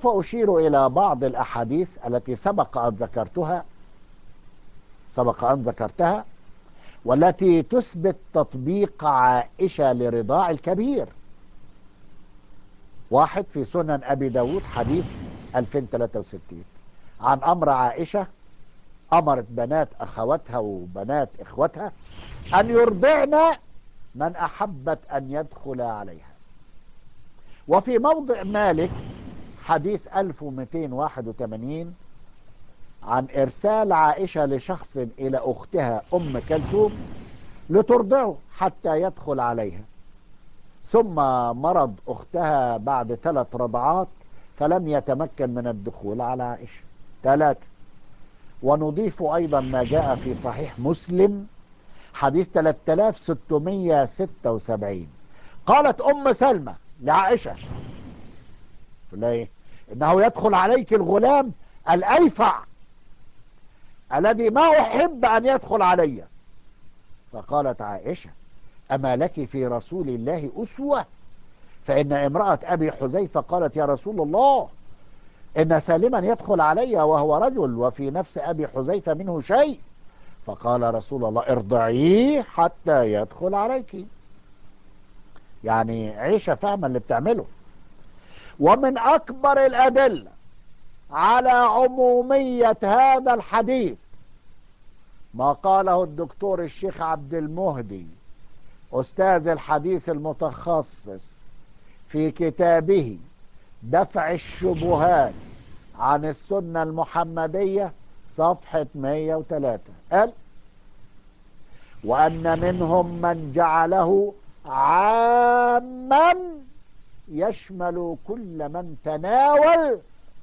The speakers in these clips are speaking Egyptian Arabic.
سوف أشير إلى بعض الأحاديث التي سبق أن ذكرتها سبق أن ذكرتها والتي تثبت تطبيق عائشة لرضاع الكبير واحد في سنن أبي داود حديث 2063 عن أمر عائشة أمرت بنات أخواتها وبنات إخوتها أن يرضعن من أحبت أن يدخل عليها وفي موضع مالك حديث 1281 عن إرسال عائشة لشخص إلى أختها أم كلثوم لترضعه حتى يدخل عليها ثم مرض أختها بعد ثلاث رضعات فلم يتمكن من الدخول على عائشة ثلاثة ونضيف أيضا ما جاء في صحيح مسلم حديث 3676 قالت أم سلمة لعائشة ليه إنه يدخل عليك الغلام الأيفع الذي ما أحب أن يدخل علي فقالت عائشة أما لك في رسول الله أسوة فإن امرأة أبي حذيفة قالت يا رسول الله إن سالما يدخل علي وهو رجل وفي نفس أبي حذيفة منه شيء فقال رسول الله ارضعيه حتى يدخل عليك يعني عيشة فاهمة اللي بتعمله ومن أكبر الأدلة على عمومية هذا الحديث ما قاله الدكتور الشيخ عبد المهدي أستاذ الحديث المتخصص في كتابه دفع الشبهات عن السنة المحمدية صفحة 103 قال وأن منهم من جعله عاما يشمل كل من تناول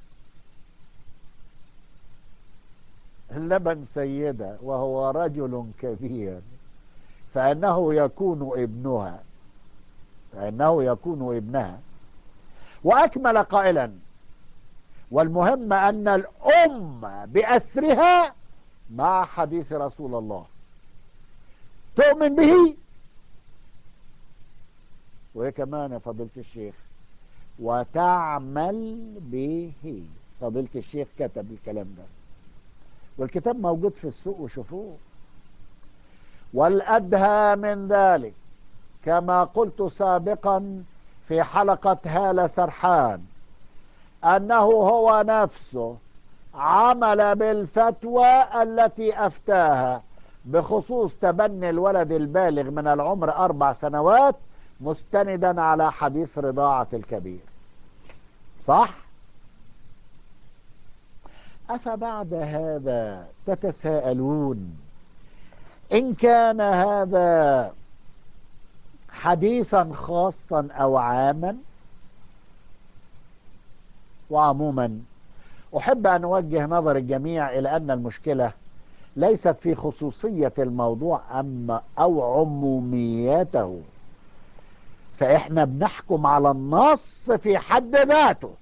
لبن سيدة وهو رجل كبير فإنه يكون ابنها فإنه يكون ابنها وأكمل قائلا والمهم أن الأم بأسرها مع حديث رسول الله تؤمن به وهي كمان يا فضيلة الشيخ وتعمل به فضيلة الشيخ كتب الكلام ده والكتاب موجود في السوق وشوفوه والأدهى من ذلك كما قلت سابقا في حلقة هالة سرحان أنه هو نفسه عمل بالفتوى التي أفتاها بخصوص تبني الولد البالغ من العمر أربع سنوات مستندا على حديث رضاعة الكبير صح؟ أفبعد هذا تتساءلون إن كان هذا حديثا خاصا أو عاما وعموما أحب أن أوجه نظر الجميع إلى أن المشكلة ليست في خصوصية الموضوع أما أو عموميته فإحنا بنحكم على النص في حد ذاته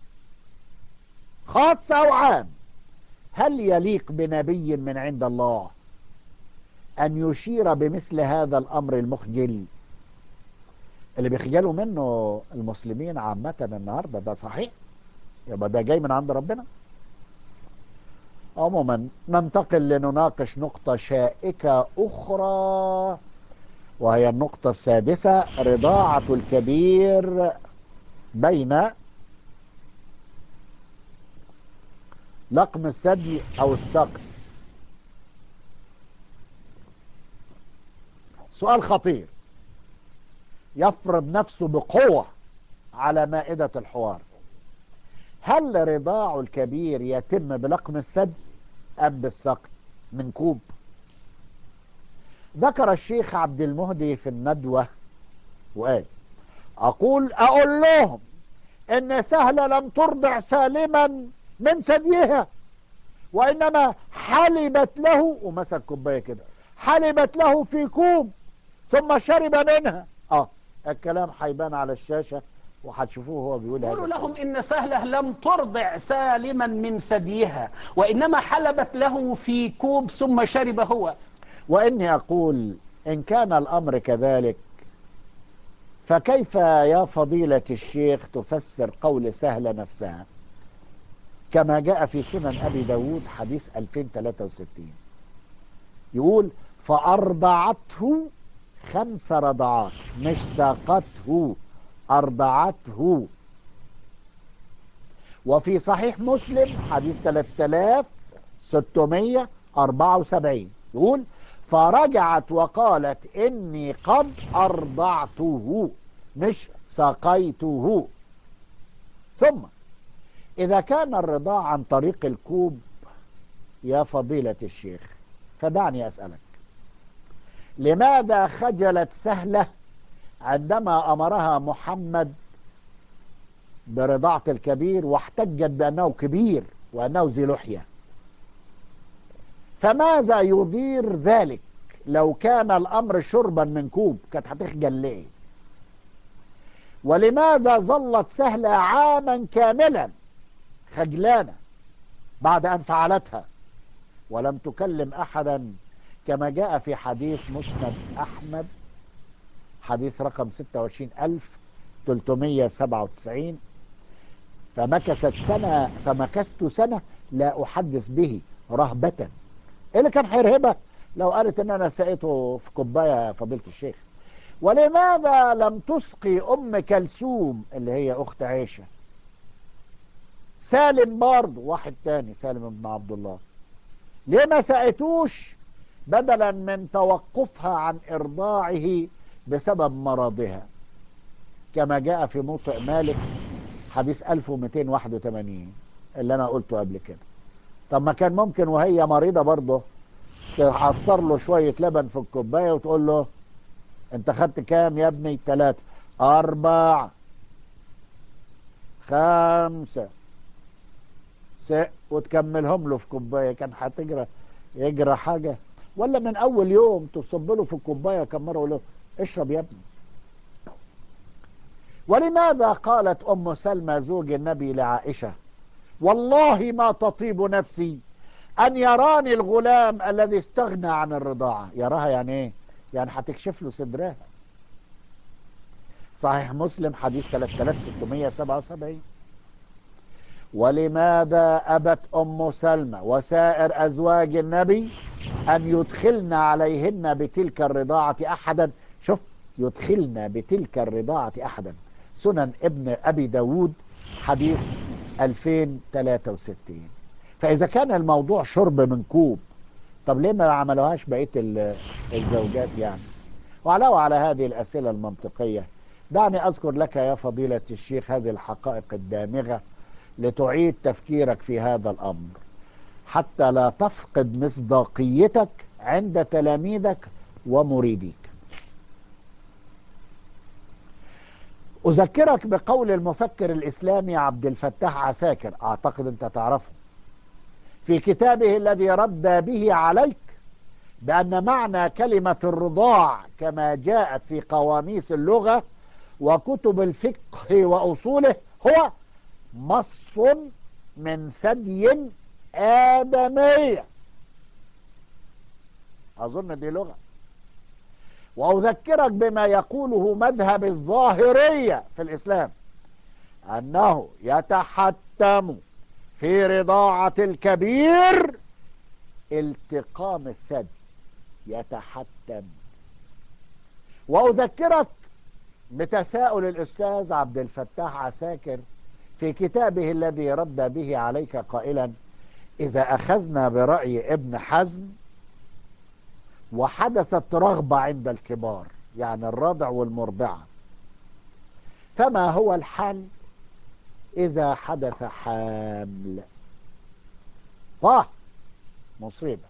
خاص أو عام هل يليق بنبي من عند الله أن يشير بمثل هذا الأمر المخجل اللي بيخجلوا منه المسلمين عامة النهاردة ده صحيح يبقى ده جاي من عند ربنا عموما ننتقل لنناقش نقطة شائكة أخرى وهي النقطة السادسة رضاعة الكبير بين لقم الثدي أو السقف سؤال خطير يفرض نفسه بقوة على مائدة الحوار هل رضاع الكبير يتم بلقم الثدي أم بالسقف من كوب ذكر الشيخ عبد المهدي في الندوة وقال أقول أقول لهم إن سهلة لم ترضع سالما من ثديها وإنما حلبت له ومسك كوباية كده حلبت له في كوب ثم شرب منها اه الكلام هيبان على الشاشة وهتشوفوه هو بيقول قولوا لهم إن سهلة لم ترضع سالما من ثديها وإنما حلبت له في كوب ثم شرب هو وإني أقول إن كان الأمر كذلك فكيف يا فضيلة الشيخ تفسر قول سهلة نفسها كما جاء في سنن أبي داود حديث 2063 يقول فأرضعته خمس رضعات مش ساقته أرضعته وفي صحيح مسلم حديث 3674 يقول فرجعت وقالت إني قد أرضعته مش سقيته ثم إذا كان الرضاع عن طريق الكوب يا فضيلة الشيخ فدعني أسألك لماذا خجلت سهلة عندما أمرها محمد برضاعة الكبير واحتجت بأنه كبير وأنه ذي لحية فماذا يضير ذلك لو كان الأمر شربا من كوب كانت هتخجل ليه ولماذا ظلت سهلة عاما كاملا خجلانة بعد أن فعلتها ولم تكلم أحدا كما جاء في حديث مسند أحمد حديث رقم 26397 فمكثت سنة فمكثت سنة لا أحدث به رهبة إيه اللي كان هيرهبها لو قالت إن أنا سقيته في كوباية فضيلة الشيخ ولماذا لم تسقي أم كلثوم اللي هي أخت عائشة سالم برضه واحد تاني سالم بن عبد الله ليه ما سقيتوش بدلا من توقفها عن إرضاعه بسبب مرضها كما جاء في موطئ مالك حديث 1281 اللي أنا قلته قبل كده طب ما كان ممكن وهي مريضة برضه تعصر له شوية لبن في الكوباية وتقول له انت خدت كام يا ابني ثلاثة أربعة خمسة ست وتكملهم له في كوباية كان هتجرى يجرى حاجة ولا من أول يوم تصب له في الكوباية كم مرة له اشرب يا ابني ولماذا قالت أم سلمى زوج النبي لعائشة والله ما تطيب نفسي أن يراني الغلام الذي استغنى عن الرضاعة يراها يعني إيه يعني هتكشف له صدرها صحيح مسلم حديث 3677 ولماذا أبت أم سلمى وسائر أزواج النبي أن يدخلن عليهن بتلك الرضاعة أحدا شوف يدخلن بتلك الرضاعة أحدا سنن ابن أبي داود حديث 2063 فإذا كان الموضوع شرب من كوب طب ليه ما عملوهاش بقية الزوجات يعني وعلاوة على هذه الأسئلة المنطقية دعني أذكر لك يا فضيلة الشيخ هذه الحقائق الدامغة لتعيد تفكيرك في هذا الأمر حتى لا تفقد مصداقيتك عند تلاميذك ومريديك أذكرك بقول المفكر الإسلامي عبد الفتاح عساكر أعتقد أنت تعرفه في كتابه الذي رد به عليك بأن معنى كلمة الرضاع كما جاءت في قواميس اللغة وكتب الفقه وأصوله هو مص من ثدي آدمية أظن دي لغة وأذكرك بما يقوله مذهب الظاهرية في الإسلام أنه يتحتم في رضاعة الكبير التقام الثدي يتحتم وأذكرك بتساؤل الأستاذ عبد الفتاح عساكر في كتابه الذي رد به عليك قائلا إذا أخذنا برأي ابن حزم وحدثت رغبة عند الكبار يعني الرضع والمرضعة فما هو الحل إذا حدث حامل طه مصيبة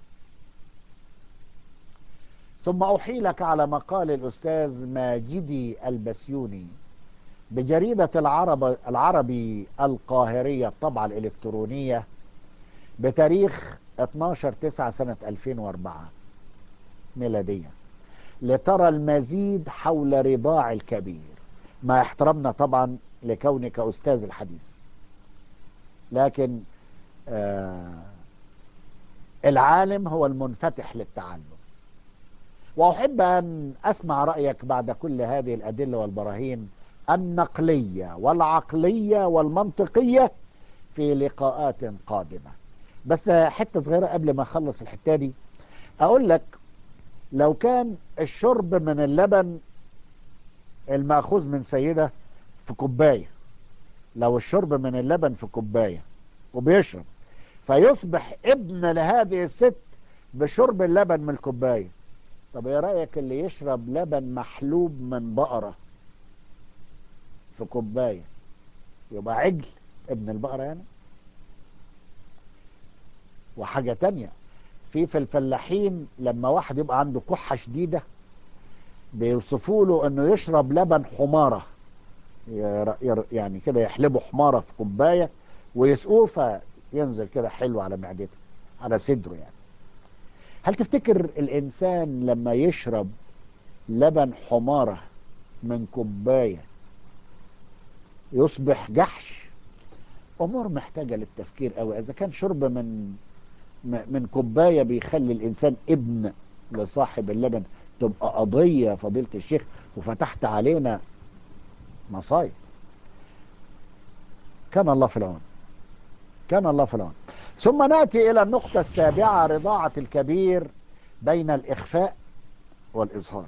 ثم أحيلك على مقال الأستاذ ماجدي البسيوني بجريدة العرب العربي القاهرية الطبعة الإلكترونية بتاريخ 12 9 سنة 2004 ميلاديا لترى المزيد حول رضاع الكبير مع احترامنا طبعا لكونك أستاذ الحديث لكن آه العالم هو المنفتح للتعلم وأحب أن أسمع رأيك بعد كل هذه الأدلة والبراهين النقلية والعقلية والمنطقية في لقاءات قادمة بس حتة صغيرة قبل ما أخلص الحتة دي أقول لك لو كان الشرب من اللبن المأخوذ من سيدة في كوباية لو الشرب من اللبن في كوباية وبيشرب فيصبح ابن لهذه الست بشرب اللبن من الكوباية طب ايه رأيك اللي يشرب لبن محلوب من بقرة في كوباية يبقى عجل ابن البقرة يعني وحاجة تانية في في الفلاحين لما واحد يبقى عنده كحة شديدة بيوصفوا له انه يشرب لبن حمارة ير- ير- يعني كده يحلبوا حمارة في كوباية ويسقوه فينزل كده حلو على معدته على صدره يعني هل تفتكر الإنسان لما يشرب لبن حمارة من كوباية يصبح جحش أمور محتاجة للتفكير قوي إذا كان شرب من م- من كوباية بيخلي الإنسان ابن لصاحب اللبن تبقى قضية فضيلة الشيخ وفتحت علينا مصايب كان الله في العون كان الله في العون ثم ناتي الى النقطه السابعه رضاعه الكبير بين الاخفاء والاظهار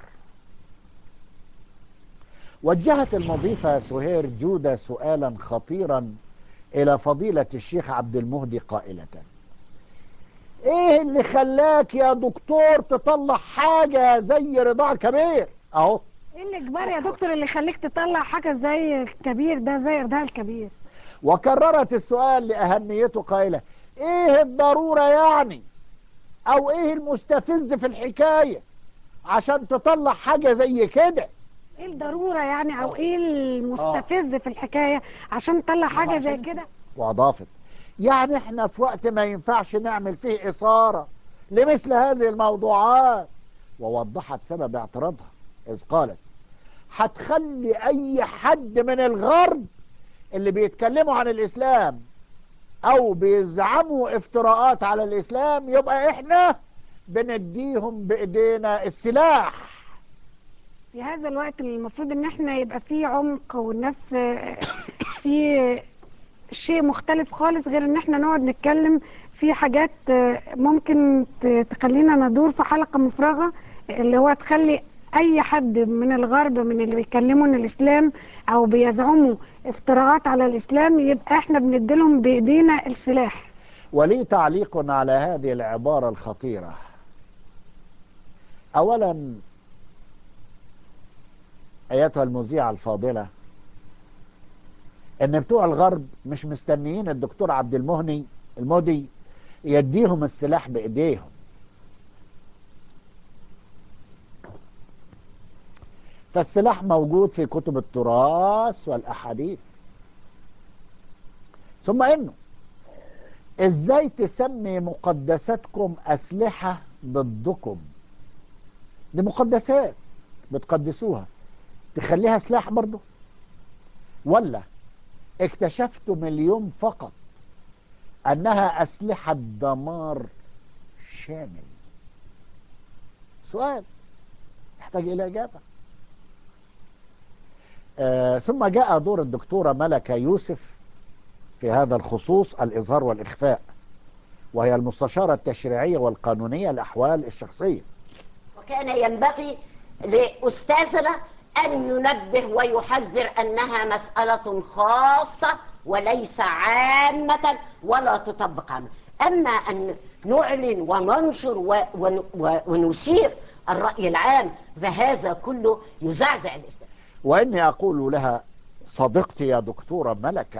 وجهت المضيفه سهير جوده سؤالا خطيرا الى فضيله الشيخ عبد المهدي قائله ايه اللي خلاك يا دكتور تطلع حاجه زي رضاع الكبير اهو ايه الاجبار يا دكتور اللي يخليك تطلع حاجه زي الكبير ده زي ده الكبير وكررت السؤال لأهميته قائلة ايه الضرورة يعني او ايه المستفز في الحكاية عشان تطلع حاجة زي كده ايه الضروره يعني او ايه المستفز في الحكايه عشان تطلع حاجه زي كده واضافت يعني احنا في وقت ما ينفعش نعمل فيه اثارة لمثل هذه الموضوعات ووضحت سبب اعتراضها اذ قالت هتخلي اي حد من الغرب اللي بيتكلموا عن الاسلام او بيزعموا افتراءات على الاسلام يبقى احنا بنديهم بايدينا السلاح في هذا الوقت اللي المفروض ان احنا يبقى فيه عمق والناس آه، في شيء مختلف خالص غير ان احنا نقعد نتكلم في حاجات آه، ممكن ت- تخلينا ندور في حلقة مفرغة اللي هو تخلي اي حد من الغرب من اللي بيتكلموا عن الاسلام او بيزعموا افتراءات على الاسلام يبقى احنا بنديلهم بايدينا السلاح ولي تعليق على هذه العبارة الخطيرة اولا ايتها المذيعة الفاضلة ان بتوع الغرب مش مستنيين الدكتور عبد المهني المهدي يديهم السلاح بايديهم فالسلاح موجود في كتب التراث والاحاديث ثم انه ازاي تسمي مقدساتكم اسلحه ضدكم دي مقدسات بتقدسوها تخليها سلاح برضه ولا اكتشفتم اليوم فقط انها اسلحه دمار شامل سؤال يحتاج الى اجابه آه ثم جاء دور الدكتوره ملكه يوسف في هذا الخصوص الإظهار والإخفاء وهي المستشارة التشريعية والقانونية لأحوال الشخصية وكان ينبغي لأستاذنا أن ينبه ويحذر أنها مسألة خاصة وليس عامة ولا تطبق عامة أما أن نعلن وننشر و- ون- و- ونثير الرأي العام فهذا كله يزعزع الإسلام وإني أقول لها صديقتي يا دكتورة ملكة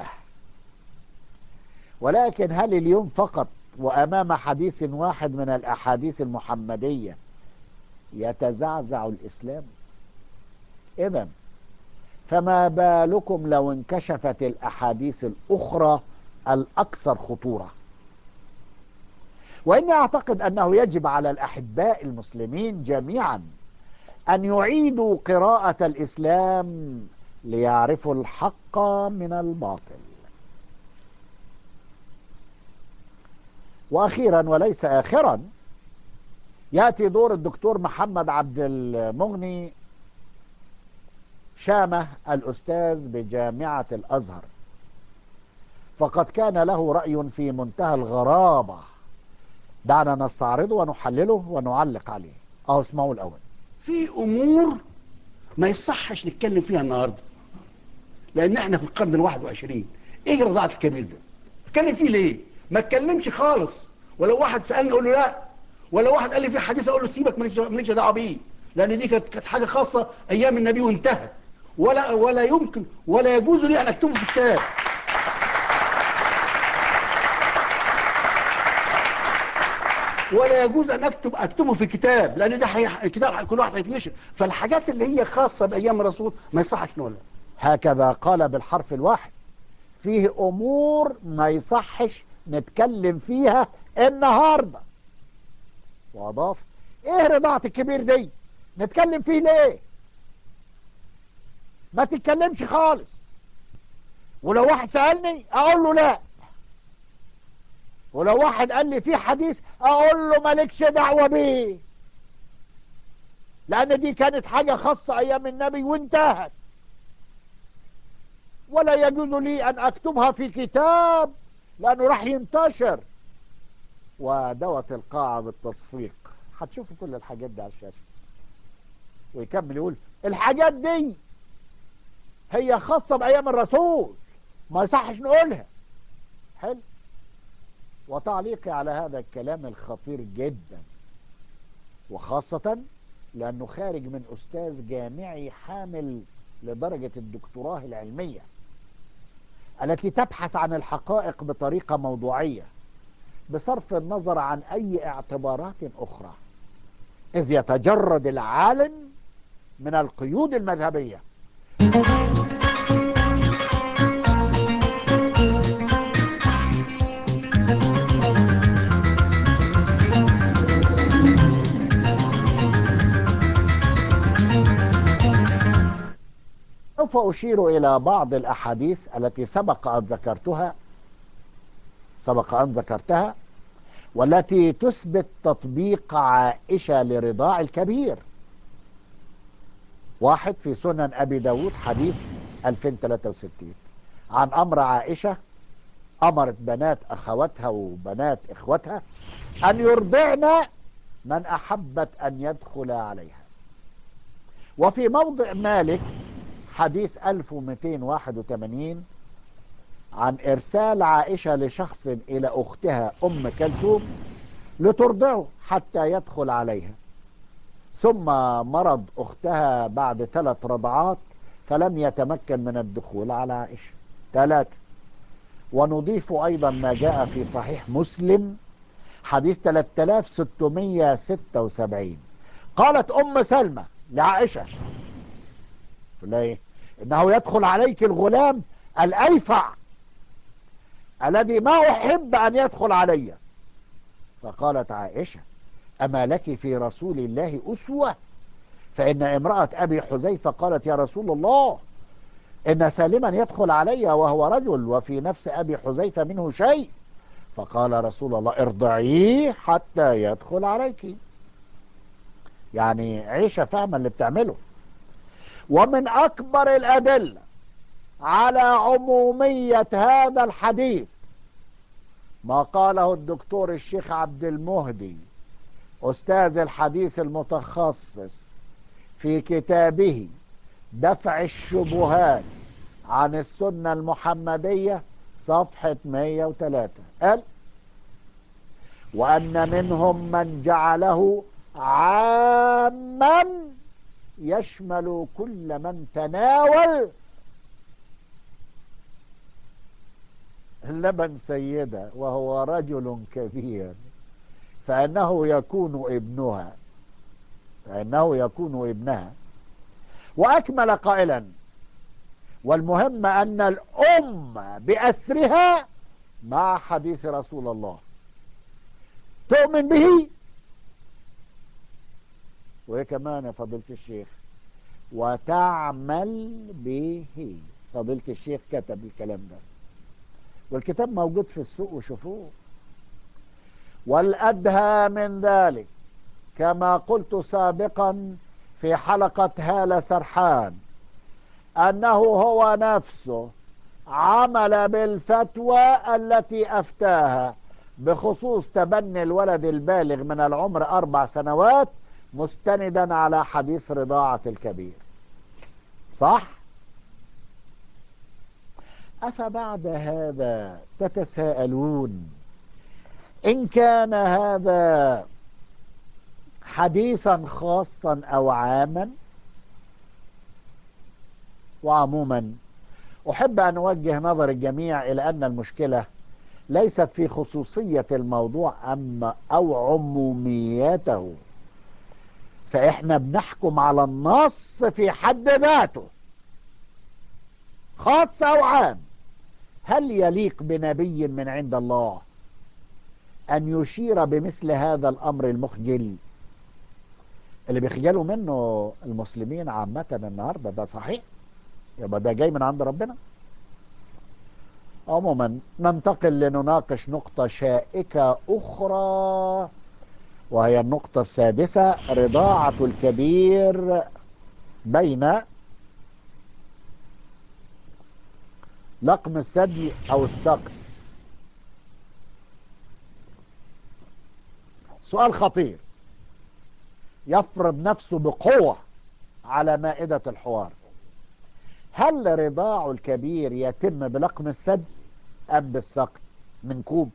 ولكن هل اليوم فقط وأمام حديث واحد من الأحاديث المحمدية يتزعزع الإسلام إذا فما بالكم لو انكشفت الأحاديث الأخرى الأكثر خطورة وإني أعتقد أنه يجب على الأحباء المسلمين جميعا أن يعيدوا قراءة الإسلام ليعرفوا الحق من الباطل وأخيرا وليس آخرا يأتي دور الدكتور محمد عبد المغني شامة الأستاذ بجامعة الأزهر فقد كان له رأي في منتهى الغرابة دعنا نستعرضه ونحلله ونعلق عليه أو اسمعوا الأول في امور ما يصحش نتكلم فيها النهارده لان احنا في القرن الواحد وعشرين ايه رضاعة الكبير ده اتكلم فيه ليه ما اتكلمش خالص ولو واحد سألني اقول له لا ولو واحد قال لي في حديث اقول له سيبك مالكش مالكش دعوه بيه لان دي كانت كانت حاجه خاصه ايام النبي وانتهت ولا ولا يمكن ولا يجوز لي ان اكتبه في كتاب ولا يجوز ان اكتب اكتبه في كتاب لان ده حي... كتاب كل واحد هيتنشر فالحاجات اللي هي خاصه بايام الرسول ما يصحش نقولها هكذا قال بالحرف الواحد فيه أمور ما يصحش نتكلم فيها النهاردة وأضاف إيه رضاعة الكبير دي نتكلم فيه ليه ما تتكلمش خالص ولو واحد سألني أقول له لا ولو واحد قال لي في حديث أقول له مالكش دعوة بيه لأن دي كانت حاجة خاصة أيام النبي وانتهت ولا يجوز لي أن أكتبها في كتاب لأنه راح ينتشر ودوت القاعة بالتصفيق هتشوفوا كل الحاجات دي على الشاشة ويكمل يقول الحاجات دي هي خاصة بأيام الرسول ما يصحش نقولها حلو وتعليقي على هذا الكلام الخطير جدا وخاصة لأنه خارج من أستاذ جامعي حامل لدرجة الدكتوراه العلمية التي تبحث عن الحقائق بطريقة موضوعية بصرف النظر عن أي اعتبارات أخرى إذ يتجرد العالم من القيود المذهبية سوف أشير إلى بعض الأحاديث التي سبق أن ذكرتها سبق أن ذكرتها والتي تثبت تطبيق عائشة لرضاع الكبير واحد في سنن أبي داود حديث 2063 عن أمر عائشة أمرت بنات أخواتها وبنات إخوتها أن يرضعن من أحبت أن يدخل عليها وفي موضع مالك حديث 1281 عن إرسال عائشة لشخص إلى أختها أم كلثوم لترضعه حتى يدخل عليها ثم مرض أختها بعد ثلاث رضعات فلم يتمكن من الدخول على عائشة ثلاثة ونضيف أيضا ما جاء في صحيح مسلم حديث 3676 قالت أم سلمة لعائشة ليه إنه يدخل عليك الغلام الأيفع الذي ما أحب أن يدخل علي فقالت عائشة أما لك في رسول الله أسوة فإن امرأة أبي حذيفة قالت يا رسول الله إن سالما يدخل علي وهو رجل وفي نفس أبي حذيفة منه شيء فقال رسول الله ارضعيه حتى يدخل عليك يعني عيشة فاهمة اللي بتعمله ومن أكبر الأدلة على عمومية هذا الحديث ما قاله الدكتور الشيخ عبد المهدي أستاذ الحديث المتخصص في كتابه دفع الشبهات عن السنة المحمدية صفحة 103 قال وأن منهم من جعله عاما يشمل كل من تناول لبن سيدة وهو رجل كبير فإنه يكون ابنها فإنه يكون ابنها وأكمل قائلا والمهم أن الأم بأسرها مع حديث رسول الله تؤمن به وهي كمان يا فضيلة الشيخ وتعمل به فضيلة الشيخ كتب الكلام ده والكتاب موجود في السوق وشوفوه والأدهى من ذلك كما قلت سابقا في حلقة هالة سرحان أنه هو نفسه عمل بالفتوى التي أفتاها بخصوص تبني الولد البالغ من العمر أربع سنوات مستندا على حديث رضاعة الكبير صح؟ أفبعد هذا تتساءلون إن كان هذا حديثا خاصا أو عاما وعموما أحب أن أوجه نظر الجميع إلى أن المشكلة ليست في خصوصية الموضوع أما أو عموميته فإحنا بنحكم على النص في حد ذاته خاص أو عام هل يليق بنبي من عند الله أن يشير بمثل هذا الأمر المخجل اللي بيخجلوا منه المسلمين عامة النهاردة ده صحيح يبقى ده جاي من عند ربنا عموما ننتقل لنناقش نقطة شائكة أخرى وهي النقطة السادسة رضاعة الكبير بين لقم الثدي أو السقف سؤال خطير يفرض نفسه بقوة على مائدة الحوار هل رضاع الكبير يتم بلقم الثدي أم بالسقف من كوب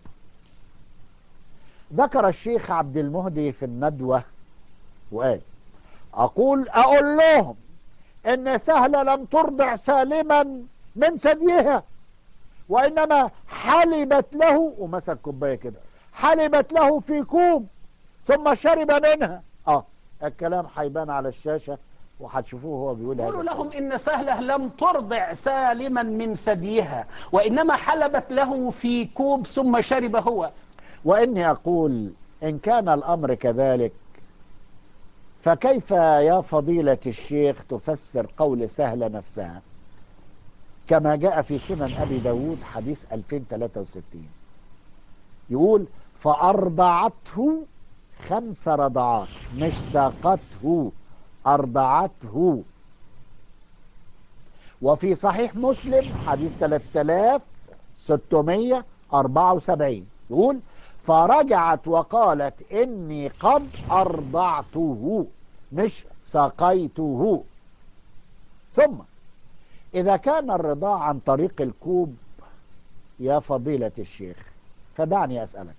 ذكر الشيخ عبد المهدي في الندوة وقال أقول أقول لهم إن سهلة لم ترضع سالما من ثديها وإنما حلبت له ومسك كوباية كده حلبت له في كوب ثم شرب منها اه الكلام هيبان على الشاشة وهتشوفوه هو بيقول قولوا هذا لهم الكلام. إن سهلة لم ترضع سالما من ثديها وإنما حلبت له في كوب ثم شرب هو وإني أقول إن كان الأمر كذلك فكيف يا فضيلة الشيخ تفسر قول سهلة نفسها كما جاء في سنن أبي داود حديث 2063 يقول فأرضعته خمس رضعات مش ساقته أرضعته وفي صحيح مسلم حديث 3674 يقول فرجعت وقالت إني قد أرضعته مش سقيته ثم إذا كان الرضاع عن طريق الكوب يا فضيلة الشيخ فدعني أسألك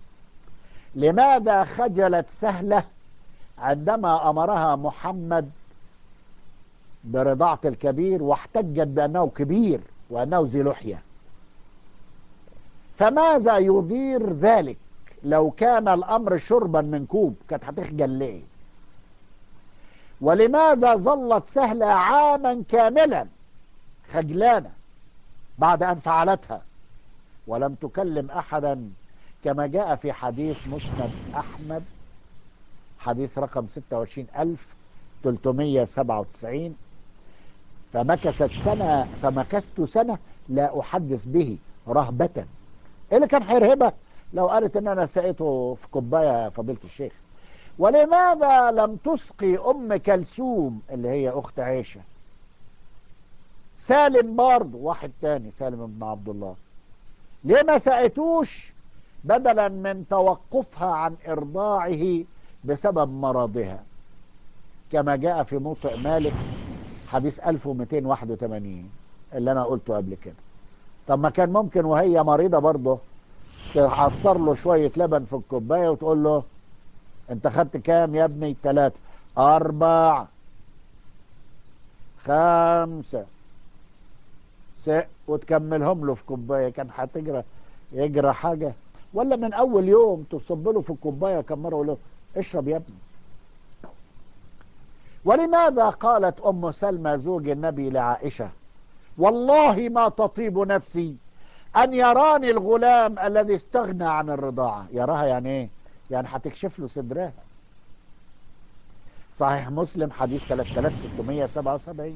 لماذا خجلت سهلة عندما أمرها محمد برضاعة الكبير واحتجت بأنه كبير وأنه ذي لحية فماذا يضير ذلك لو كان الأمر شربا من كوب كانت هتخجل ليه ولماذا ظلت سهلة عاما كاملا خجلانة بعد أن فعلتها ولم تكلم أحدا كما جاء في حديث مسند أحمد حديث رقم 26397 فمكثت سنة فمكثت سنة لا أحدث به رهبة إيه اللي كان هيرهبها لو قالت إن أنا سقيته في كوباية فضيلة الشيخ ولماذا لم تسقي أم كلثوم اللي هي أخت عيشة سالم برضه واحد تاني سالم بن عبد الله ليه ما سقيتوش بدلا من توقفها عن إرضاعه بسبب مرضها كما جاء في موطئ مالك حديث 1281 اللي أنا قلته قبل كده طب ما كان ممكن وهي مريضة برضه تعصر له شوية لبن في الكوباية وتقول له انت خدت كام يا ابني ثلاثة أربع خمسة ست وتكملهم له في كوباية كان هتجرى يجرى حاجة ولا من أول يوم تصب له في الكوباية كم مرة له اشرب يا ابني ولماذا قالت أم سلمى زوج النبي لعائشة والله ما تطيب نفسي أن يراني الغلام الذي استغنى عن الرضاعة يراها يعني إيه يعني هتكشف له صدرها صحيح مسلم حديث 3677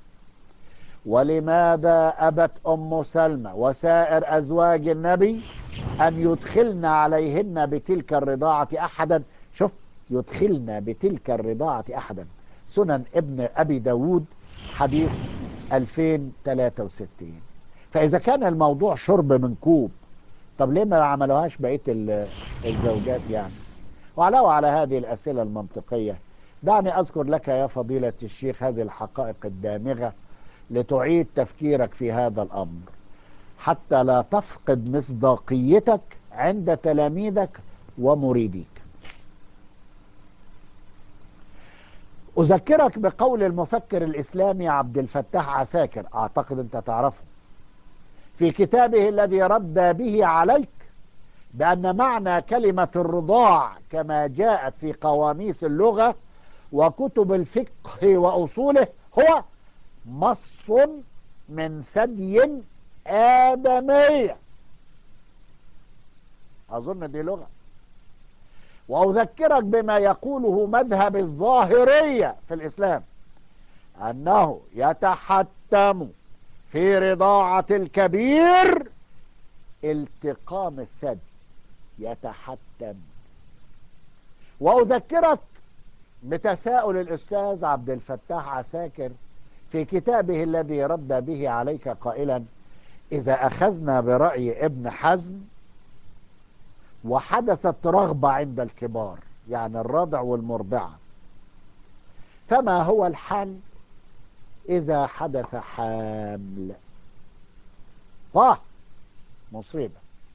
ولماذا أبت أم سلمى وسائر أزواج النبي أن يدخلن عليهن بتلك الرضاعة أحدا شوف يدخلن بتلك الرضاعة أحدا سنن ابن أبي داود حديث 2063 فاذا كان الموضوع شرب من كوب طب ليه ما عملوهاش بقيه ال- الزوجات يعني وعلاوه على هذه الاسئله المنطقيه دعني اذكر لك يا فضيله الشيخ هذه الحقائق الدامغه لتعيد تفكيرك في هذا الامر حتى لا تفقد مصداقيتك عند تلاميذك ومريديك أذكرك بقول المفكر الإسلامي عبد الفتاح عساكر أعتقد أنت تعرفه في كتابه الذي رد به عليك بأن معنى كلمة الرضاع كما جاءت في قواميس اللغة وكتب الفقه وأصوله هو مص من ثدي آدمي أظن دي لغة وأذكرك بما يقوله مذهب الظاهرية في الإسلام أنه يتحتم في رضاعة الكبير التقام الثدي يتحتم وأذكرك بتساؤل الأستاذ عبد الفتاح عساكر في كتابه الذي رد به عليك قائلا إذا أخذنا برأي ابن حزم وحدثت رغبة عند الكبار يعني الرضع والمرضعة فما هو الحل إذا حدث حامل طه مصيبة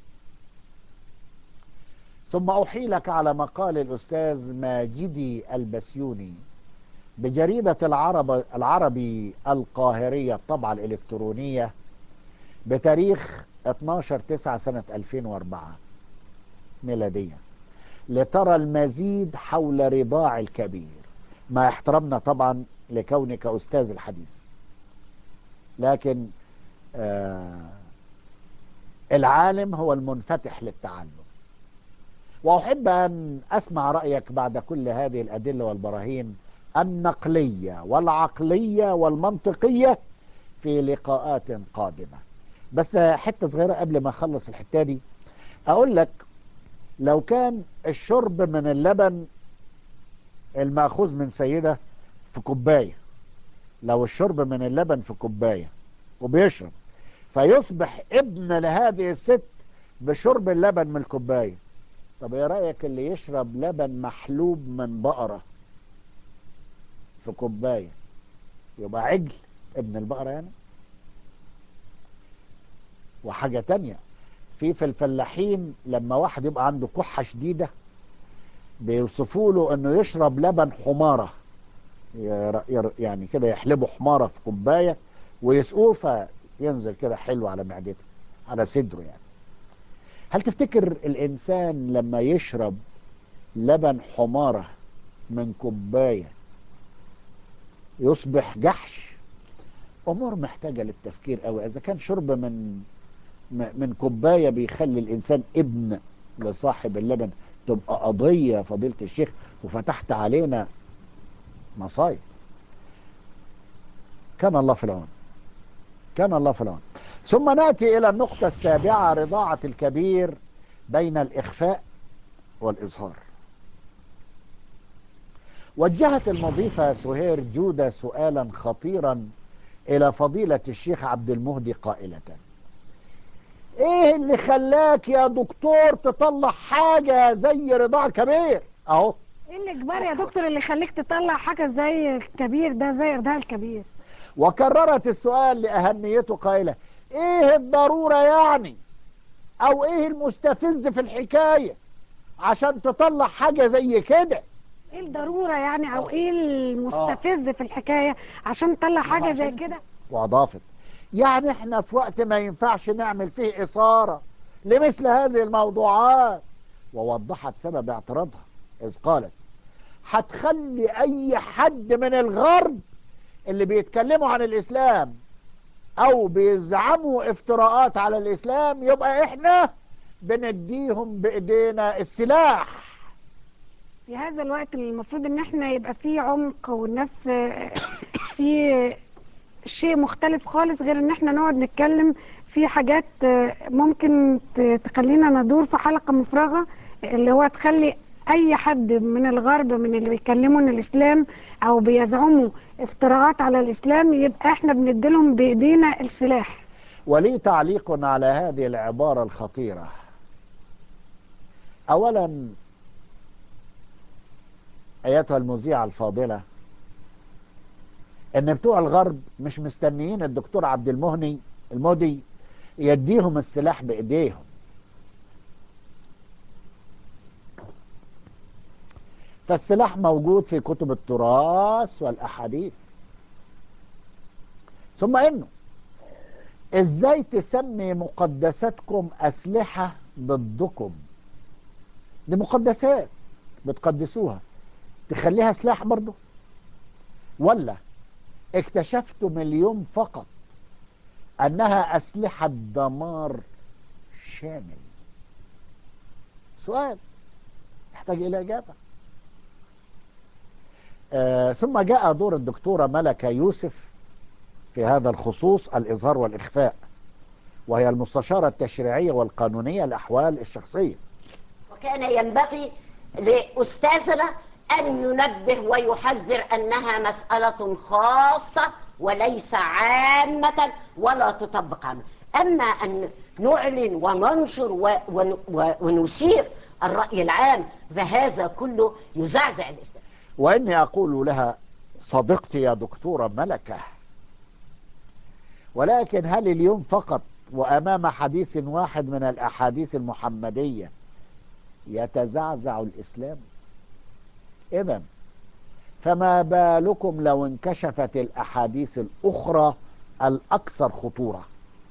ثم أحيلك على مقال الأستاذ ماجدي البسيوني بجريدة العرب العربي القاهرية الطبعة الإلكترونية بتاريخ 12 9 سنة 2004 ميلادية لترى المزيد حول رضاع الكبير مع احترامنا طبعا لكونك أستاذ الحديث لكن آه العالم هو المنفتح للتعلم وأحب أن أسمع رأيك بعد كل هذه الأدلة والبراهين النقلية والعقلية والمنطقية في لقاءات قادمة بس حتة صغيرة قبل ما أخلص الحتة دي أقول لك لو كان الشرب من اللبن المأخوذ من سيدة في كوباية لو الشرب من اللبن في كوباية وبيشرب فيصبح ابن لهذه الست بشرب اللبن من الكوباية طب ايه رأيك اللي يشرب لبن محلوب من بقرة في كوباية يبقى عجل ابن البقرة يعني وحاجة تانية في في الفلاحين لما واحد يبقى عنده كحة شديدة بيوصفوا له انه يشرب لبن حمارة ير- ير- يعني كده يحلبوا حمارة في كوباية ويسقوه فينزل كده حلو على معدته على صدره يعني هل تفتكر الإنسان لما يشرب لبن حمارة من كوباية يصبح جحش أمور محتاجة للتفكير قوي إذا كان شرب من م- من كوباية بيخلي الإنسان ابن لصاحب اللبن تبقى قضية فضيلة الشيخ وفتحت علينا مصايب كان الله في العون كان الله في العون ثم ناتي الى النقطه السابعه رضاعه الكبير بين الاخفاء والاظهار وجهت المضيفه سهير جوده سؤالا خطيرا الى فضيله الشيخ عبد المهدي قائله ايه اللي خلاك يا دكتور تطلع حاجه زي رضاع الكبير اهو ايه الاجبار يا دكتور اللي يخليك تطلع حاجه زي الكبير ده زي ارضاء الكبير وكررت السؤال لأهميته قائلة ايه الضرورة يعني او ايه المستفز في الحكاية عشان تطلع حاجة زي كده ايه الضروره يعني او ايه المستفز في الحكايه عشان تطلع حاجه زي كده واضافت يعني احنا في وقت ما ينفعش نعمل فيه اثارة لمثل هذه الموضوعات ووضحت سبب اعتراضها اذ قالت هتخلي اي حد من الغرب اللي بيتكلموا عن الاسلام او بيزعموا افتراءات على الاسلام يبقى احنا بنديهم بايدينا السلاح في هذا الوقت المفروض ان احنا يبقى فيه عمق والناس آه، في شيء مختلف خالص غير ان احنا نقعد نتكلم في حاجات آه، ممكن ت- تخلينا ندور في حلقة مفرغة اللي هو تخلي اي حد من الغرب من اللي بيتكلموا ان الاسلام او بيزعموا افتراءات على الاسلام يبقى احنا بنديلهم بايدينا السلاح ولي تعليق على هذه العبارة الخطيرة أولا أيتها المذيعة الفاضلة إن بتوع الغرب مش مستنيين الدكتور عبد المهني المهدي يديهم السلاح بإيديهم فالسلاح موجود في كتب التراث والأحاديث ثم إنه إزاي تسمي مقدساتكم أسلحة ضدكم دي مقدسات بتقدسوها تخليها سلاح برضه ولا اكتشفتم اليوم فقط أنها أسلحة دمار شامل سؤال يحتاج إلى إجابة آه ثم جاء دور الدكتورة ملكة يوسف في هذا الخصوص الإظهار والإخفاء وهي المستشارة التشريعية والقانونية لأحوال الشخصية وكان ينبغي لأستاذنا أن ينبه ويحذر أنها مسألة خاصة وليس عامة ولا تطبق عامة أما أن نعلن وننشر و- ون- و- ونثير الرأي العام فهذا كله يزعزع الإسلام وإني أقول لها صديقتي يا دكتورة ملكة ولكن هل اليوم فقط وأمام حديث واحد من الأحاديث المحمدية يتزعزع الإسلام إذا فما بالكم لو انكشفت الأحاديث الأخرى الأكثر خطورة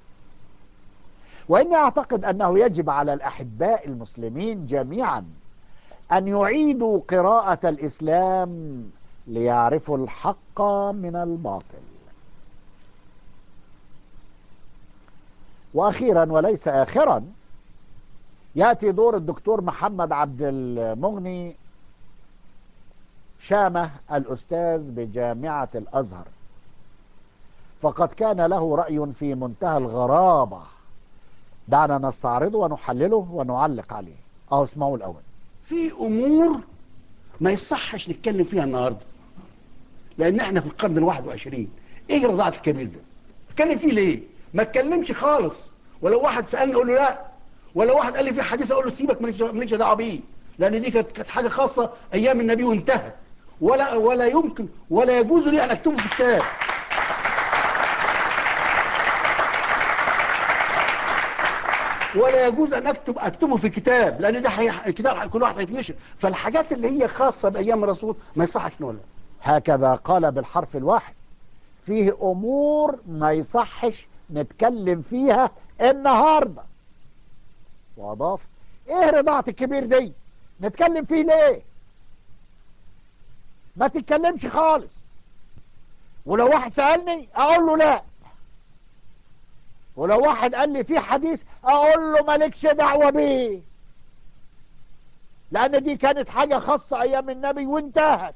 وإني أعتقد أنه يجب على الأحباء المسلمين جميعا أن يعيدوا قراءة الإسلام ليعرفوا الحق من الباطل وأخيرا وليس آخرا يأتي دور الدكتور محمد عبد المغني شامة الأستاذ بجامعة الأزهر فقد كان له رأي في منتهى الغرابة دعنا نستعرضه ونحلله ونعلق عليه أو اسمعوا الأول في امور ما يصحش نتكلم فيها النهارده لان احنا في القرن الواحد وعشرين ايه رضاعة الكبير ده اتكلم فيه ليه ما اتكلمش خالص ولو واحد سالني اقول له لا ولو واحد قال لي في حديث اقول له سيبك مالكش مالكش دعوه بيه لان دي كانت كانت حاجه خاصه ايام النبي وانتهت ولا ولا يمكن ولا يجوز لي ان اكتبه في كتاب ولا يجوز ان اكتب اكتبه في كتاب لان ده حي... كتاب كل واحد هيتنشر فالحاجات اللي هي خاصه بايام الرسول ما يصحش نقولها هكذا قال بالحرف الواحد فيه امور ما يصحش نتكلم فيها النهارده واضاف ايه رضاعة الكبير دي نتكلم فيه ليه ما تتكلمش خالص ولو واحد سألني اقول له لا ولو واحد قال لي في حديث اقول له مالكش دعوة بيه لان دي كانت حاجة خاصة ايام النبي وانتهت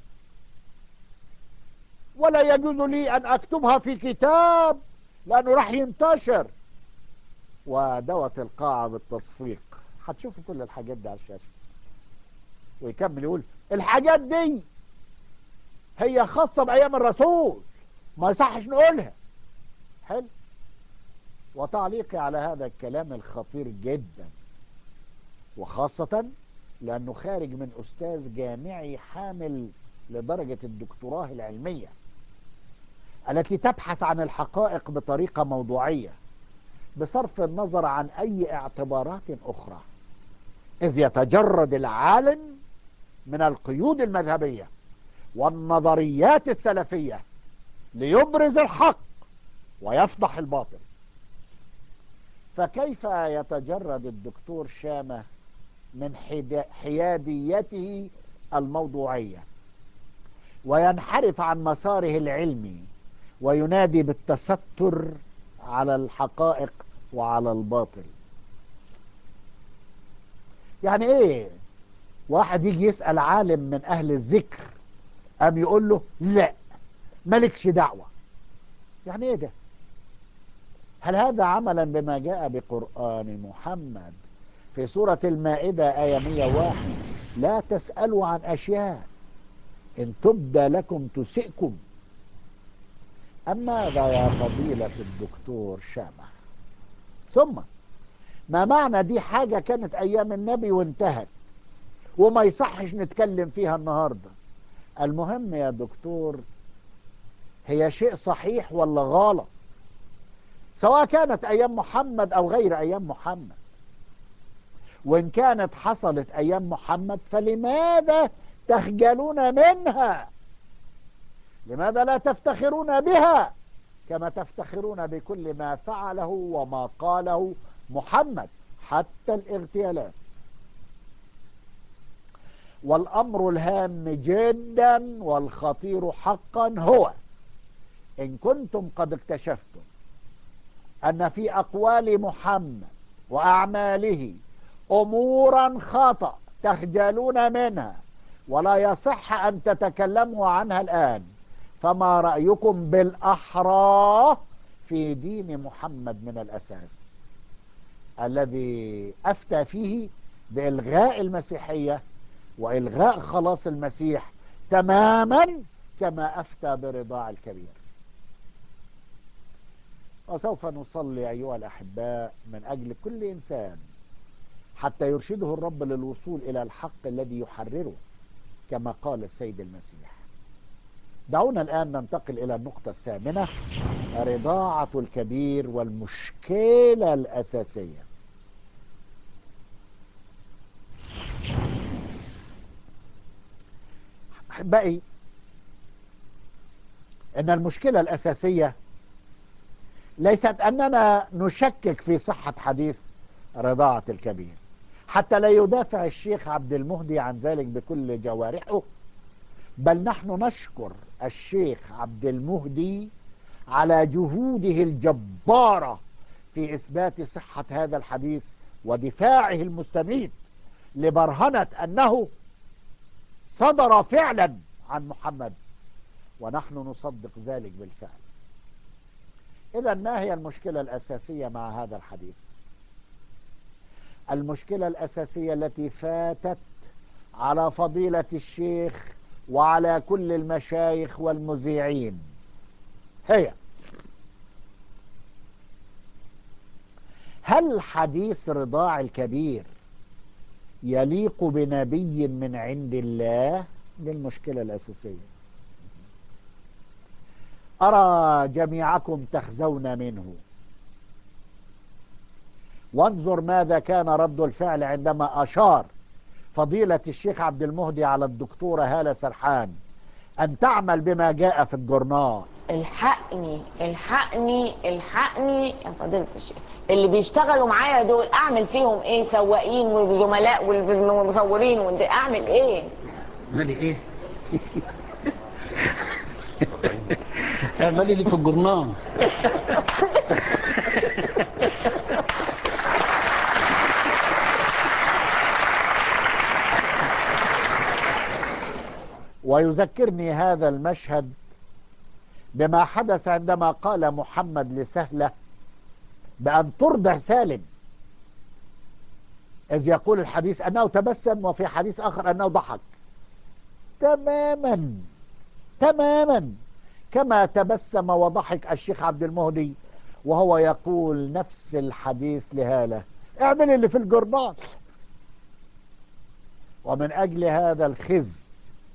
ولا يجوز لي ان اكتبها في كتاب لانه راح ينتشر ودوت القاعة بالتصفيق هتشوفوا كل الحاجات دي على الشاشة ويكمل يقول الحاجات دي هي خاصة بأيام الرسول ما يصحش نقولها حلو وتعليقي على هذا الكلام الخطير جدا وخاصة لأنه خارج من أستاذ جامعي حامل لدرجة الدكتوراه العلمية التي تبحث عن الحقائق بطريقة موضوعية بصرف النظر عن أي اعتبارات أخرى إذ يتجرد العالم من القيود المذهبية والنظريات السلفية ليبرز الحق ويفضح الباطل فكيف يتجرد الدكتور شامة من حدا- حياديته الموضوعية وينحرف عن مساره العلمي وينادي بالتستر على الحقائق وعلى الباطل يعني ايه واحد يجي يسأل عالم من اهل الذكر قام يقول له لا مالكش دعوة يعني ايه ده هل هذا عملا بما جاء بقرآن محمد في سورة المائدة آية 101 لا تسألوا عن أشياء إن تبدى لكم تسئكم أما ماذا يا فضيلة الدكتور شامة ثم ما معنى دي حاجة كانت أيام النبي وانتهت وما يصحش نتكلم فيها النهاردة المهم يا دكتور هي شيء صحيح ولا غلط سواء كانت أيام محمد أو غير أيام محمد وإن كانت حصلت أيام محمد فلماذا تخجلون منها لماذا لا تفتخرون بها كما تفتخرون بكل ما فعله وما قاله محمد حتى الاغتيالات والأمر الهام جدا والخطير حقا هو إن كنتم قد اكتشفتم أن في أقوال محمد وأعماله أمورا خطأ تخجلون منها ولا يصح أن تتكلموا عنها الآن فما رأيكم بالأحرى في دين محمد من الأساس الذي أفتى فيه بإلغاء المسيحية وإلغاء خلاص المسيح تماما كما أفتى برضاع الكبير وسوف نصلي أيها الأحباء من أجل كل إنسان حتى يرشده الرب للوصول إلى الحق الذي يحرره كما قال السيد المسيح دعونا الآن ننتقل إلى النقطة الثامنة رضاعة الكبير والمشكلة الأساسية أحبائي إن المشكلة الأساسية ليست أننا نشكك في صحة حديث رضاعة الكبير حتى لا يدافع الشيخ عبد المهدي عن ذلك بكل جوارحه بل نحن نشكر الشيخ عبد المهدي على جهوده الجبارة في إثبات صحة هذا الحديث ودفاعه المستميت لبرهنة أنه صدر فعلا عن محمد ونحن نصدق ذلك بالفعل إذا ما هي المشكلة الأساسية مع هذا الحديث المشكلة الأساسية التي فاتت على فضيلة الشيخ وعلى كل المشايخ والمذيعين هي هل حديث رضاع الكبير يليق بنبي من عند الله دي المشكلة الأساسية أرى جميعكم تخزون منه وانظر ماذا كان رد الفعل عندما أشار فضيلة الشيخ عبد المهدي على الدكتورة هالة سرحان أن تعمل بما جاء في الجورنال الحقني الحقني الحقني يا فضيلة الشيخ اللي بيشتغلوا معايا دول اعمل فيهم ايه سواقين وزملاء والمصورين وانت اعمل ايه مالي ايه اعملي لي في الجرنان ويذكرني هذا المشهد بما حدث عندما قال محمد لسهلة بأن ترضع سالم إذ يقول الحديث أنه تبسم وفي حديث آخر أنه ضحك تماما تماما كما تبسم وضحك الشيخ عبد المهدي وهو يقول نفس الحديث لهالة اعمل اللي في الجرنال ومن أجل هذا الخزي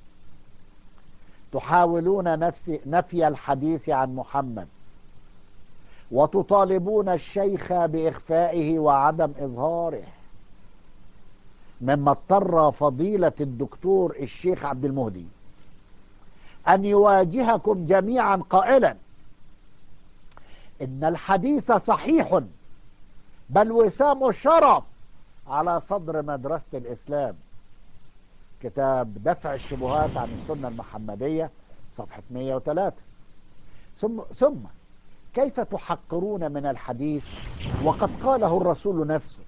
تحاولون نفس نفي الحديث عن محمد وتطالبون الشيخ بإخفائه وعدم إظهاره مما اضطر فضيلة الدكتور الشيخ عبد المهدي أن يواجهكم جميعا قائلا إن الحديث صحيح بل وسام الشرف على صدر مدرسة الإسلام كتاب دفع الشبهات عن السنة المحمدية صفحة 103 ثم ثم كيف تحقرون من الحديث وقد قاله الرسول نفسه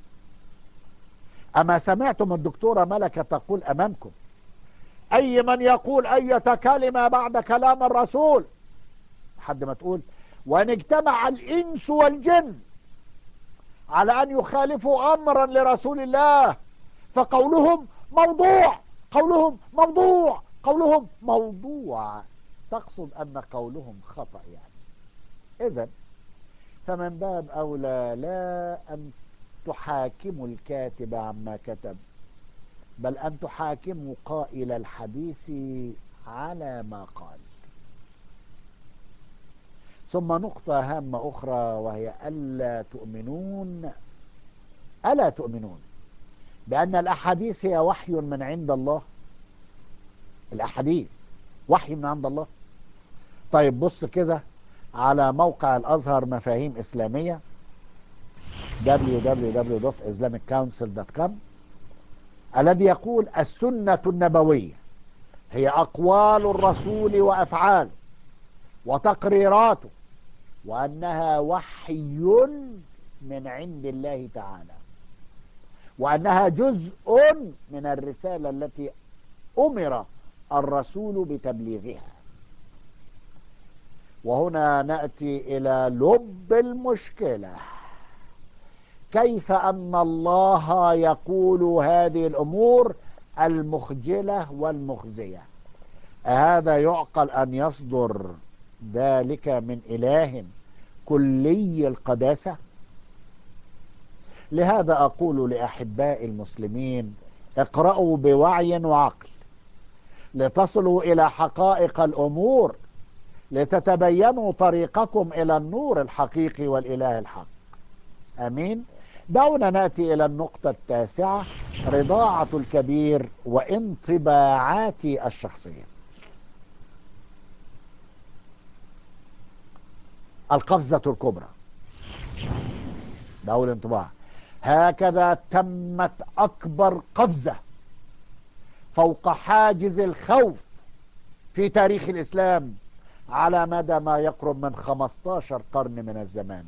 أما سمعتم الدكتورة ملكة تقول أمامكم أي من يقول أي كلمة بعد كلام الرسول حد ما تقول وأن اجتمع الإنس والجن على أن يخالفوا أمرا لرسول الله فقولهم موضوع قولهم موضوع قولهم موضوع تقصد أن قولهم خطأ يعني إذا فمن باب أولى لا أن تحاكموا الكاتب عما كتب بل أن تحاكموا قائل الحديث على ما قال ثم نقطة هامة أخرى وهي ألا تؤمنون ألا تؤمنون بأن الأحاديث هي وحي من عند الله الأحاديث وحي من عند الله طيب بص كده على موقع الأزهر مفاهيم إسلامية www.islamiccouncil.com الذي يقول السنة النبوية هي أقوال الرسول وأفعاله وتقريراته وأنها وحي من عند الله تعالى وأنها جزء من الرسالة التي أمر الرسول بتبليغها وهنا نأتي إلى لب المشكلة كيف أن الله يقول هذه الأمور المخجلة والمخزية هذا يعقل أن يصدر ذلك من إله كلي القداسة لهذا أقول لأحباء المسلمين اقرأوا بوعي وعقل لتصلوا إلى حقائق الأمور لتتبينوا طريقكم إلى النور الحقيقي والإله الحق أمين دعونا نأتي إلى النقطة التاسعة رضاعة الكبير وانطباعاتي الشخصية القفزة الكبرى ده أول انطباع هكذا تمت أكبر قفزة فوق حاجز الخوف في تاريخ الإسلام على مدى ما يقرب من 15 قرن من الزمان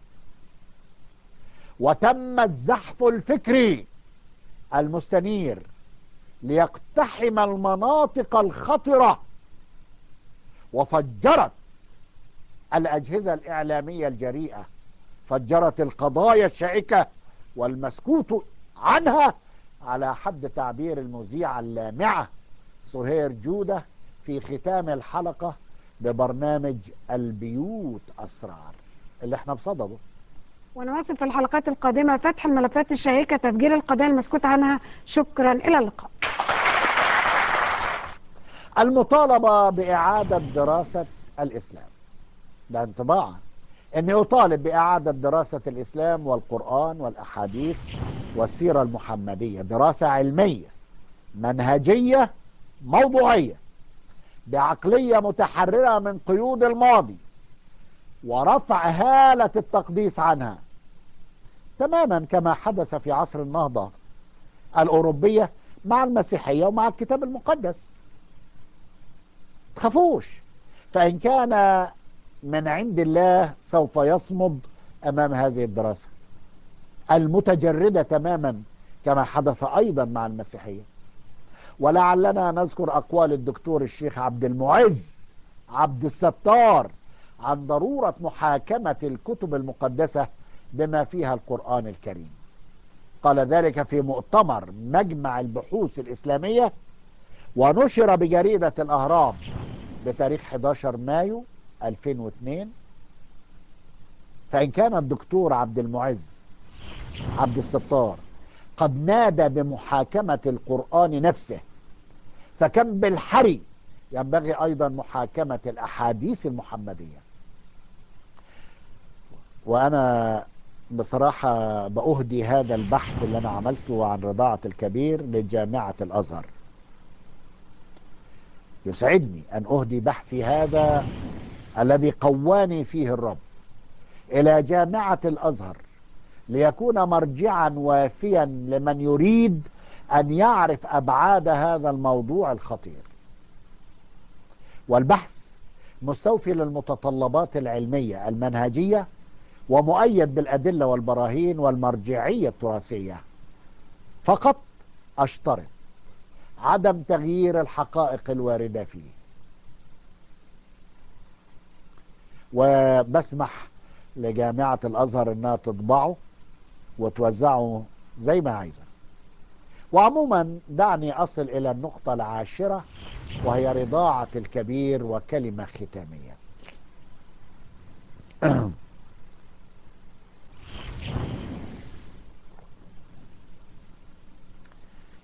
وتم الزحف الفكري المستنير ليقتحم المناطق الخطرة وفجرت الأجهزة الإعلامية الجريئة فجرت القضايا الشائكة والمسكوت عنها على حد تعبير المذيعة اللامعة سهير جودة في ختام الحلقة ببرنامج البيوت أسرار اللي احنا بصدده ونواصل في الحلقات القادمة فتح الملفات الشائكة تفجير القضايا المسكوت عنها شكرا إلى اللقاء المطالبة بإعادة دراسة الإسلام ده انطباع أني أطالب بإعادة دراسة الإسلام والقرآن والأحاديث والسيرة المحمدية دراسة علمية منهجية موضوعية بعقلية متحررة من قيود الماضي ورفع هالة التقديس عنها تماما كما حدث في عصر النهضة الأوروبية مع المسيحية ومع الكتاب المقدس تخافوش فإن كان من عند الله سوف يصمد أمام هذه الدراسة المتجردة تماما كما حدث أيضا مع المسيحية ولعلنا نذكر أقوال الدكتور الشيخ عبد المعز عبد الستار عن ضرورة محاكمة الكتب المقدسة بما فيها القرآن الكريم قال ذلك في مؤتمر مجمع البحوث الإسلامية ونشر بجريدة الأهرام بتاريخ 11 مايو 2002 فإن كان الدكتور عبد المعز عبد الستار قد نادى بمحاكمة القرآن نفسه فكم بالحري ينبغي أيضا محاكمة الأحاديث المحمدية وأنا بصراحة بأهدي هذا البحث اللي أنا عملته عن رضاعة الكبير لجامعة الأزهر يسعدني أن أهدي بحثي هذا الذي قواني فيه الرب إلى جامعة الأزهر ليكون مرجعا وافيا لمن يريد أن يعرف أبعاد هذا الموضوع الخطير والبحث مستوفي للمتطلبات العلمية المنهجية ومؤيد بالأدلة والبراهين والمرجعية التراثية فقط أشترط عدم تغيير الحقائق الواردة فيه وبسمح لجامعة الأزهر أنها تطبعه وتوزعه زي ما عايزة وعموما دعني أصل إلى النقطة العاشرة وهي رضاعة الكبير وكلمة ختامية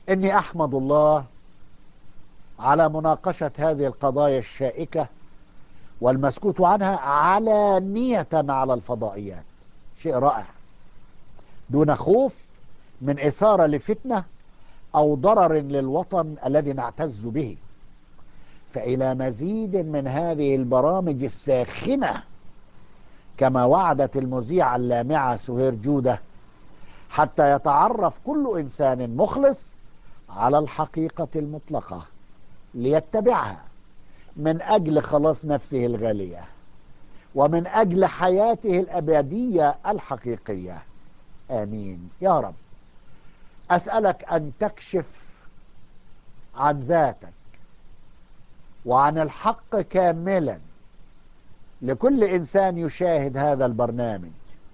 إني أحمد الله على مناقشة هذه القضايا الشائكة والمسكوت عنها علانية على الفضائيات شيء رائع دون خوف من إثارة لفتنة أو ضرر للوطن الذي نعتز به فإلى مزيد من هذه البرامج الساخنة كما وعدت المذيعة اللامعة سهير جودة حتى يتعرف كل إنسان مخلص على الحقيقة المطلقة ليتبعها من أجل خلاص نفسه الغالية ومن أجل حياته الأبدية الحقيقية آمين يا رب أسألك أن تكشف عن ذاتك وعن الحق كاملا لكل إنسان يشاهد هذا البرنامج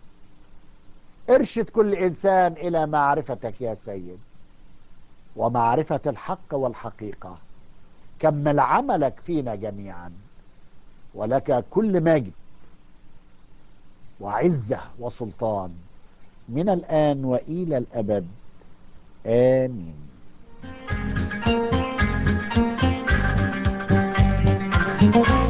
ارشد كل إنسان إلى معرفتك يا سيد ومعرفة الحق والحقيقة كمل عملك فينا جميعا ولك كل مجد وعزة وسلطان من الآن وإلى الأبد آمين Thank you.